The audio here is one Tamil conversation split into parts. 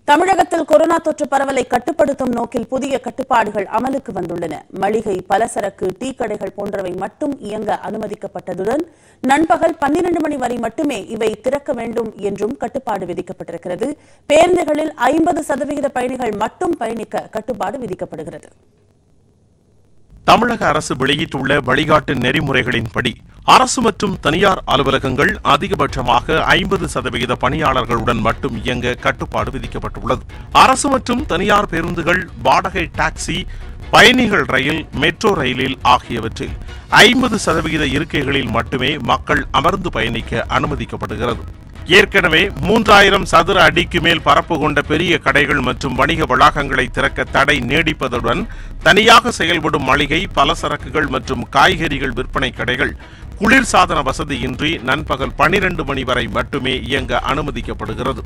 தமிழகத்தில் கொரோனா தொற்று பரவலை கட்டுப்படுத்தும் நோக்கில் புதிய கட்டுப்பாடுகள் அமலுக்கு வந்துள்ளன மளிகை பலசரக்கு டீ கடைகள் போன்றவை மட்டும் இயங்க அனுமதிக்கப்பட்டதுடன் நண்பகல் பன்னிரண்டு மணி வரை மட்டுமே இவை திறக்க வேண்டும் என்றும் கட்டுப்பாடு விதிக்கப்பட்டிருக்கிறது பேருந்துகளில் ஐம்பது சதவிகித பயணிகள் மட்டும் பயணிக்க கட்டுப்பாடு விதிக்கப்படுகிறது தமிழக அரசு வெளியிட்டுள்ள வழிகாட்டு நெறிமுறைகளின்படி அரசு மற்றும் தனியார் அலுவலகங்கள் அதிகபட்சமாக ஐம்பது சதவிகித பணியாளர்களுடன் மட்டும் இயங்க கட்டுப்பாடு விதிக்கப்பட்டுள்ளது அரசு மற்றும் தனியார் பேருந்துகள் வாடகை டாக்ஸி பயணிகள் ரயில் மெட்ரோ ரயிலில் ஆகியவற்றில் ஐம்பது சதவிகித இருக்கைகளில் மட்டுமே மக்கள் அமர்ந்து பயணிக்க அனுமதிக்கப்படுகிறது ஏற்கனவே மூன்றாயிரம் சதுர அடிக்கு மேல் பரப்பு கொண்ட பெரிய கடைகள் மற்றும் வணிக வளாகங்களை திறக்க தடை நீடிப்பதுடன் தனியாக செயல்படும் மளிகை பலசரக்குகள் மற்றும் காய்கறிகள் விற்பனை கடைகள் குளிர்சாதன வசதியின்றி நண்பகல் பனிரெண்டு மணி வரை மட்டுமே இயங்க அனுமதிக்கப்படுகிறது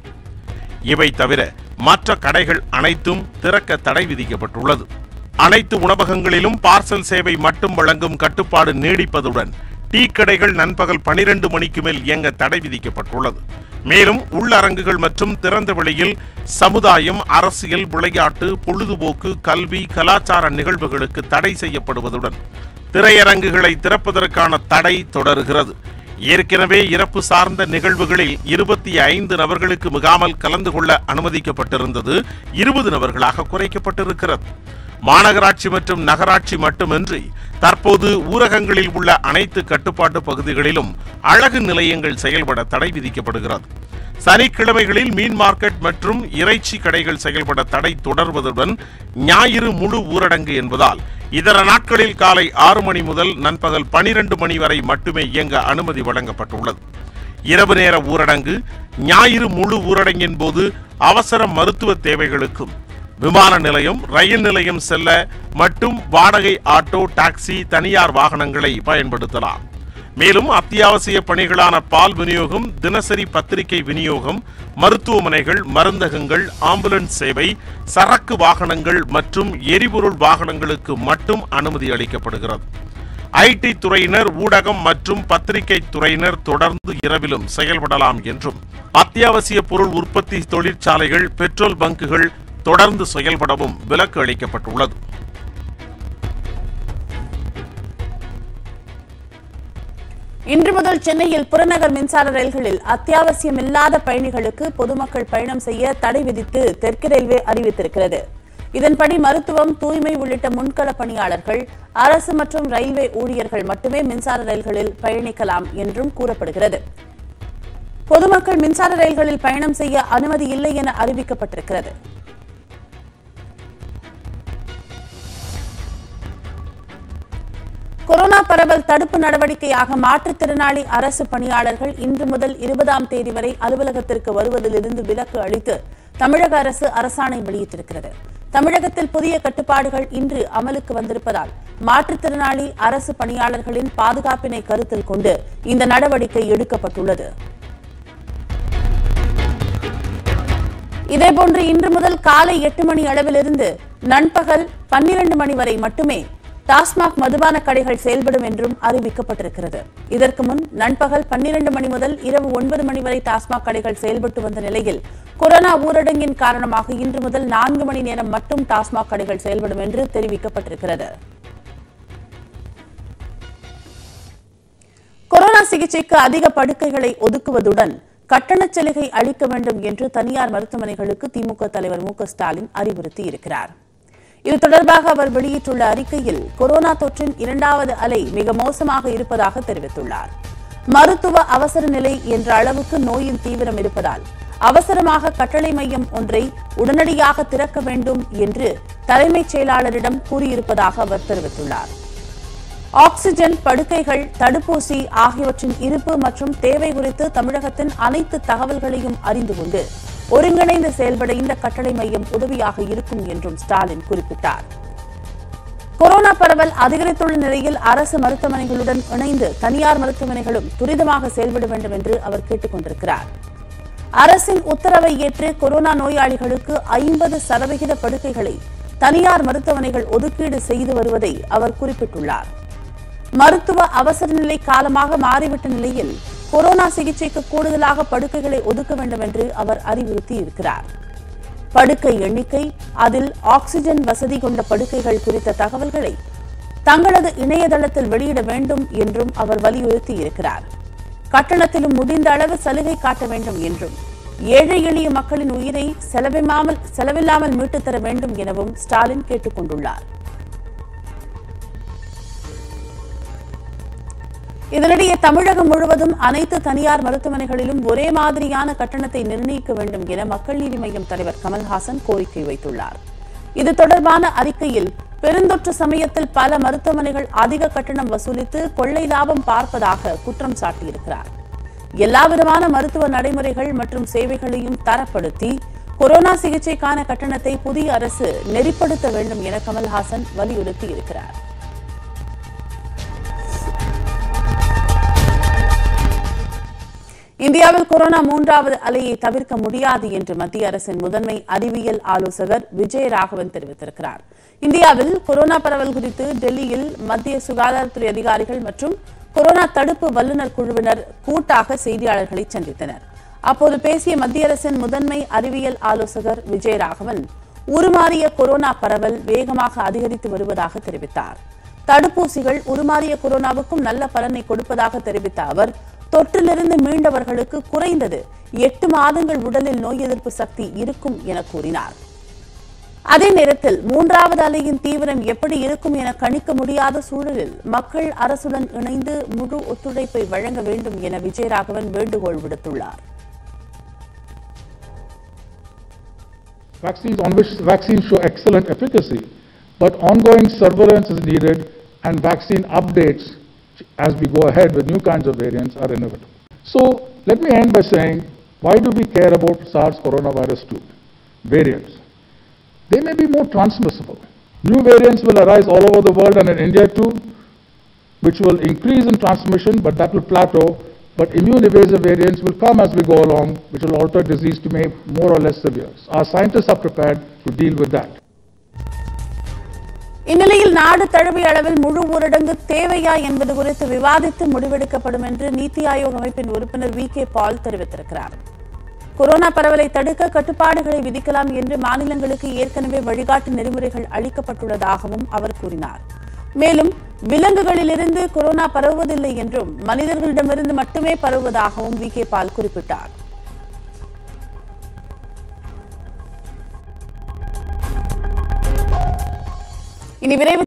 இவை தவிர மற்ற கடைகள் அனைத்தும் திறக்க தடை விதிக்கப்பட்டுள்ளது அனைத்து உணவகங்களிலும் பார்சல் சேவை மட்டும் வழங்கும் கட்டுப்பாடு நீடிப்பதுடன் டீ கடைகள் நண்பகல் பனிரெண்டு மணிக்கு மேல் இயங்க தடை விதிக்கப்பட்டுள்ளது மேலும் உள்ளரங்குகள் மற்றும் திறந்த வெளியில் சமுதாயம் அரசியல் விளையாட்டு பொழுதுபோக்கு கல்வி கலாச்சார நிகழ்வுகளுக்கு தடை செய்யப்படுவதுடன் திரையரங்குகளை திறப்பதற்கான தடை தொடர்கிறது ஏற்கனவே இறப்பு சார்ந்த நிகழ்வுகளில் இருபத்தி ஐந்து நபர்களுக்கு மிகாமல் கலந்து கொள்ள அனுமதிக்கப்பட்டிருந்தது இருபது நபர்களாக குறைக்கப்பட்டிருக்கிறது மாநகராட்சி மற்றும் நகராட்சி மட்டுமின்றி தற்போது ஊரகங்களில் உள்ள அனைத்து கட்டுப்பாட்டு பகுதிகளிலும் அழகு நிலையங்கள் செயல்பட தடை விதிக்கப்படுகிறது சனிக்கிழமைகளில் மீன் மார்க்கெட் மற்றும் இறைச்சி கடைகள் செயல்பட தடை தொடர்வதுடன் ஞாயிறு முழு ஊரடங்கு என்பதால் இதர நாட்களில் காலை ஆறு மணி முதல் நண்பகல் பனிரெண்டு மணி வரை மட்டுமே இயங்க அனுமதி வழங்கப்பட்டுள்ளது இரவு நேர ஊரடங்கு ஞாயிறு முழு ஊரடங்கின் போது அவசர மருத்துவ தேவைகளுக்கும் விமான நிலையம் ரயில் நிலையம் செல்ல மட்டும் வாடகை ஆட்டோ டாக்ஸி தனியார் வாகனங்களை பயன்படுத்தலாம் மேலும் அத்தியாவசிய பணிகளான பால் விநியோகம் தினசரி பத்திரிகை விநியோகம் மருத்துவமனைகள் மருந்தகங்கள் ஆம்புலன்ஸ் சேவை சரக்கு வாகனங்கள் மற்றும் எரிபொருள் வாகனங்களுக்கு மட்டும் அனுமதி அளிக்கப்படுகிறது ஐடி துறையினர் ஊடகம் மற்றும் பத்திரிகை துறையினர் தொடர்ந்து இரவிலும் செயல்படலாம் என்றும் அத்தியாவசிய பொருள் உற்பத்தி தொழிற்சாலைகள் பெட்ரோல் பங்குகள் தொடர்ந்து செயல்படவும் விலக்கு அளிக்கப்பட்டுள்ளது இன்று முதல் சென்னையில் புறநகர் மின்சார ரயில்களில் அத்தியாவசியமில்லாத பயணிகளுக்கு பொதுமக்கள் பயணம் செய்ய தடை விதித்து தெற்கு ரயில்வே அறிவித்திருக்கிறது இதன்படி மருத்துவம் தூய்மை உள்ளிட்ட முன்கள பணியாளர்கள் அரசு மற்றும் ரயில்வே ஊழியர்கள் மட்டுமே மின்சார ரயில்களில் பயணிக்கலாம் என்றும் கூறப்படுகிறது பொதுமக்கள் மின்சார ரயில்களில் பயணம் செய்ய அனுமதி இல்லை என அறிவிக்கப்பட்டிருக்கிறது கொரோனா பரவல் தடுப்பு நடவடிக்கையாக மாற்றுத்திறனாளி அரசு பணியாளர்கள் இன்று முதல் இருபதாம் தேதி வரை அலுவலகத்திற்கு வருவதிலிருந்து விலக்கு அளித்து தமிழக அரசு அரசாணை வெளியிட்டிருக்கிறது தமிழகத்தில் புதிய கட்டுப்பாடுகள் இன்று அமலுக்கு வந்திருப்பதால் மாற்றுத்திறனாளி அரசு பணியாளர்களின் பாதுகாப்பினை கருத்தில் கொண்டு இந்த நடவடிக்கை எடுக்கப்பட்டுள்ளது இதேபோன்று இன்று முதல் காலை எட்டு மணி அளவிலிருந்து நண்பகல் பன்னிரண்டு மணி வரை மட்டுமே டாஸ்மாக் மதுபான கடைகள் செயல்படும் என்றும் அறிவிக்கப்பட்டிருக்கிறது இதற்கு முன் நண்பகல் பன்னிரண்டு மணி முதல் இரவு ஒன்பது மணி வரை டாஸ்மாக் கடைகள் செயல்பட்டு வந்த நிலையில் கொரோனா ஊரடங்கின் காரணமாக இன்று முதல் நான்கு மணி நேரம் மட்டும் டாஸ்மாக் கடைகள் செயல்படும் என்று தெரிவிக்கப்பட்டிருக்கிறது கொரோனா சிகிச்சைக்கு அதிக படுக்கைகளை ஒதுக்குவதுடன் கட்டணச் சலுகை அளிக்க வேண்டும் என்று தனியார் மருத்துவமனைகளுக்கு திமுக தலைவர் மு க ஸ்டாலின் அறிவுறுத்தி இருக்கிறார் இது தொடர்பாக அவர் வெளியிட்டுள்ள அறிக்கையில் கொரோனா தொற்றின் இரண்டாவது அலை மிக மோசமாக இருப்பதாக தெரிவித்துள்ளார் மருத்துவ அவசர நிலை என்ற அளவுக்கு நோயின் தீவிரம் இருப்பதால் அவசரமாக கட்டளை மையம் ஒன்றை உடனடியாக திறக்க வேண்டும் என்று தலைமைச் செயலாளரிடம் கூறியிருப்பதாக அவர் தெரிவித்துள்ளார் ஆக்ஸிஜன் படுக்கைகள் தடுப்பூசி ஆகியவற்றின் இருப்பு மற்றும் தேவை குறித்து தமிழகத்தின் அனைத்து தகவல்களையும் அறிந்து கொண்டு ஒருங்கிணைந்து செயல்பட இந்த கட்டளை மையம் உதவியாக இருக்கும் என்றும் ஸ்டாலின் குறிப்பிட்டார் கொரோனா பரவல் அதிகரித்துள்ள நிலையில் அரசு மருத்துவமனைகளுடன் இணைந்து தனியார் மருத்துவமனைகளும் துரிதமாக செயல்பட வேண்டும் என்று அவர் கேட்டுக் கொண்டிருக்கிறார் அரசின் உத்தரவை ஏற்று கொரோனா நோயாளிகளுக்கு ஐம்பது சதவிகித படுக்கைகளை தனியார் மருத்துவமனைகள் ஒதுக்கீடு செய்து வருவதை அவர் குறிப்பிட்டுள்ளார் மருத்துவ அவசர நிலை காலமாக மாறிவிட்ட நிலையில் கொரோனா சிகிச்சைக்கு கூடுதலாக படுக்கைகளை ஒதுக்க வேண்டும் என்று அவர் அறிவுறுத்தி இருக்கிறார் படுக்கை எண்ணிக்கை அதில் ஆக்ஸிஜன் வசதி கொண்ட படுக்கைகள் குறித்த தகவல்களை தங்களது இணையதளத்தில் வெளியிட வேண்டும் என்றும் அவர் வலியுறுத்தியிருக்கிறார் கட்டணத்திலும் முடிந்த அளவு சலுகை காட்ட வேண்டும் என்றும் ஏழை எளிய மக்களின் உயிரை செலவில்லாமல் செலவில்லாமல் மீட்டுத் தர வேண்டும் எனவும் ஸ்டாலின் கேட்டுக் கொண்டுள்ளார் இதனிடையே தமிழகம் முழுவதும் அனைத்து தனியார் மருத்துவமனைகளிலும் ஒரே மாதிரியான கட்டணத்தை நிர்ணயிக்க வேண்டும் என மக்கள் நீதி மய்யம் தலைவர் கமல்ஹாசன் கோரிக்கை வைத்துள்ளார் இது தொடர்பான அறிக்கையில் பெருந்தொற்று சமயத்தில் பல மருத்துவமனைகள் அதிக கட்டணம் வசூலித்து கொள்ளை லாபம் பார்ப்பதாக குற்றம் சாட்டியிருக்கிறார் எல்லாவிதமான மருத்துவ நடைமுறைகள் மற்றும் சேவைகளையும் தரப்படுத்தி கொரோனா சிகிச்சைக்கான கட்டணத்தை புதிய அரசு நெறிப்படுத்த வேண்டும் என கமல்ஹாசன் வலியுறுத்தியிருக்கிறார் இந்தியாவில் கொரோனா மூன்றாவது அலையை தவிர்க்க முடியாது என்று மத்திய அரசின் முதன்மை அறிவியல் ஆலோசகர் விஜய ராகவன் தெரிவித்திருக்கிறார் இந்தியாவில் கொரோனா பரவல் குறித்து டெல்லியில் மத்திய சுகாதாரத்துறை அதிகாரிகள் மற்றும் கொரோனா தடுப்பு வல்லுநர் குழுவினர் கூட்டாக செய்தியாளர்களை சந்தித்தனர் அப்போது பேசிய மத்திய அரசின் முதன்மை அறிவியல் ஆலோசகர் விஜய ராகவன் உருமாறிய கொரோனா பரவல் வேகமாக அதிகரித்து வருவதாக தெரிவித்தார் தடுப்பூசிகள் உருமாறிய கொரோனாவுக்கும் நல்ல பலனை கொடுப்பதாக தெரிவித்த அவர் தொற்றிலிருந்து மீண்டவர்களுக்கு குறைந்தது எட்டு மாதங்கள் உடலில் நோய் எதிர்ப்பு சக்தி இருக்கும் என கூறினார் அதே நேரத்தில் மூன்றாவது அலையின் தீவிரம் எப்படி இருக்கும் என கணிக்க முடியாத சூழலில் மக்கள் அரசுடன் இணைந்து முழு ஒத்துழைப்பை வழங்க வேண்டும் என விஜயராகவன் வேண்டுகோள் விடுத்துள்ளார் vaccines on which vaccines show excellent efficacy, but ongoing surveillance is needed and vaccine updates as we go ahead with new kinds of variants are inevitable. So let me end by saying, why do we care about SARS coronavirus 2 variants? They may be more transmissible. New variants will arise all over the world and in India too, which will increase in transmission, but that will plateau. But immune evasive variants will come as we go along, which will alter disease to make more or less severe. Our scientists are prepared to deal with that. இந்நிலையில் நாடு தழுவிய அளவில் முழு ஊரடங்கு தேவையா என்பது குறித்து விவாதித்து முடிவெடுக்கப்படும் என்று நீத்தி ஆயோக் அமைப்பின் உறுப்பினர் வி கே பால் தெரிவித்திருக்கிறார் கொரோனா பரவலை தடுக்க கட்டுப்பாடுகளை விதிக்கலாம் என்று மாநிலங்களுக்கு ஏற்கனவே வழிகாட்டு நெறிமுறைகள் அளிக்கப்பட்டுள்ளதாகவும் அவர் கூறினார் மேலும் விலங்குகளிலிருந்து கொரோனா பரவுவதில்லை என்றும் மனிதர்களிடமிருந்து மட்டுமே பரவுவதாகவும் வி கே பால் குறிப்பிட்டார் இனி விரைவு